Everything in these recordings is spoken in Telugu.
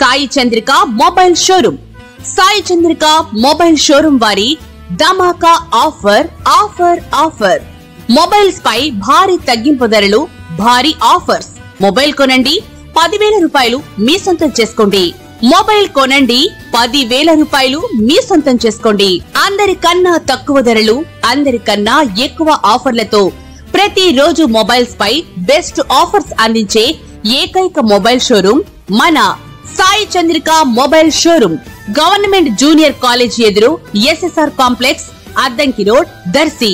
Sai Chandrika mobile showroom Sai Chandrika mobile showroom వారి ధమాకా ఆఫర్ ఆఫర్ ఆఫర్ మొబైల్స్ పై భారీ తగ్గింపు ధరలు భారీ ఆఫర్స్ మొబైల్ కొనండి పదివేల రూపాయలు మీ సొంతం చేసుకోండి మొబైల్ కొనండి పదివేల రూపాయలు మీ సొంతం చేసుకోండి అందరికన్నా తక్కువ ధరలు అందరికన్నా ఎక్కువ ఆఫర్లతో ప్రతి రోజు మొబైల్స్ పై బెస్ట్ ఆఫర్స్ అందించే ఏకైక మొబైల్ షోరూమ్ మన Sai Chandrika mobile showroom government junior college ఎదురు SSR complex Addanki road Darsi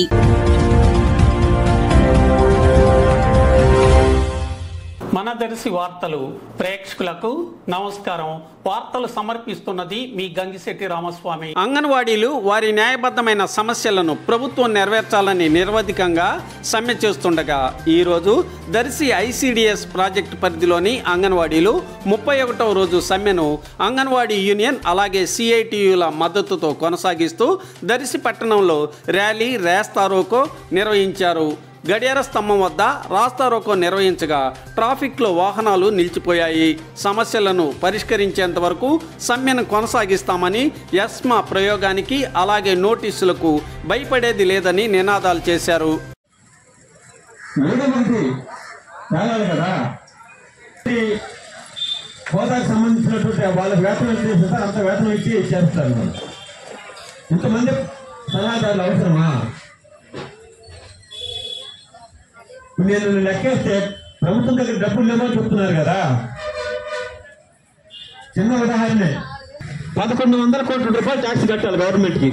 మన దర్శి వార్తలు ప్రేక్షకులకు నమస్కారం వార్తలు సమర్పిస్తున్నది మీ గంగిశెట్టి రామస్వామి అంగన్వాడీలు వారి న్యాయబద్ధమైన సమస్యలను ప్రభుత్వం నెరవేర్చాలని నిరవధికంగా సమ్మె చేస్తుండగా ఈరోజు దర్శి ఐసిడిఎస్ ప్రాజెక్టు పరిధిలోని అంగన్వాడీలు ముప్పై ఒకటవ రోజు సమ్మెను అంగన్వాడీ యూనియన్ అలాగే సిఐటియుల మద్దతుతో కొనసాగిస్తూ దర్శి పట్టణంలో ర్యాలీ రేస్తారోకో నిర్వహించారు గడియార స్తంభం వద్ద రాస్తారోకో నిర్వహించగా ట్రాఫిక్లో వాహనాలు నిలిచిపోయాయి సమస్యలను పరిష్కరించేంత వరకు సమ్మెను కొనసాగిస్తామని ఎస్మా ప్రయోగానికి అలాగే నోటీసులకు భయపడేది లేదని నినాదాలు చేశారు ఏదో మంది తేలాలి కదా ఈ హోదాకు సంబంధించినటువంటి వాళ్ళకి వేతనం ఎంత ఇస్తారు అంత వేతనం ఇచ్చి చేస్తారు వాళ్ళు. ఇంతమంది సలహాదారులు అవసరమా నేను లెక్కేస్తే ప్రభుత్వం దగ్గర డబ్బులు లేవని చెప్తున్నారు కదా చిన్న ఉదాహరణ పదకొండు వందల కోట్ల రూపాయలు ట్యాక్స్ కట్టాలి గవర్నమెంట్కి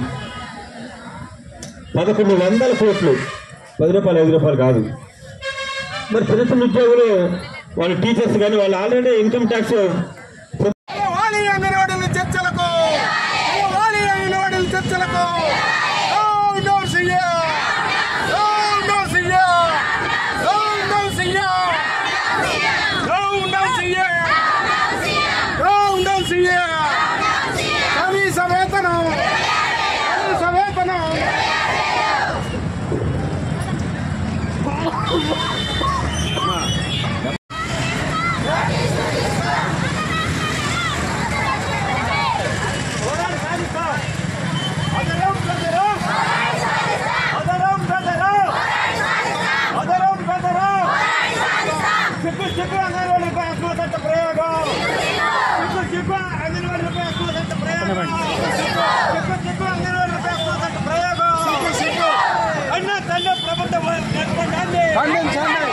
పదకొండు వందల కోట్లు పది రూపాయలు ఐదు రూపాయలు కాదు మరి చిన్న చిన్న ఉద్యోగులు వాళ్ళు టీచర్స్ కానీ వాళ్ళు ఆల్రెడీ ఇన్కమ్ ట్యాక్స్ వాలి అంగన్వాడీల చర్చలకు వాలి అంగన్వాడీల చర్చలకు ఓ నో సియా ఓ నో సియా ఓ నో సియా ఓ నో సియా ఓ నో సియా కనీస వేతనం కనీస వేతనం అదరం బెదరం అదరం బెదరం అదరం బెదరం చిక్కు చిక్కు అంగన్వాడీపై అశ్వతంత ప్రయోగం చిక్కు చిక్కు అంగన్వాడీపై అశ్వతంత ప్రయోగం చిక్కు చిక్కు అంగన్వాడీపై అశ్వతంత ప్రయోగం అన్న తల్లి ప్రభుత్వం నిర్బంధాన్ని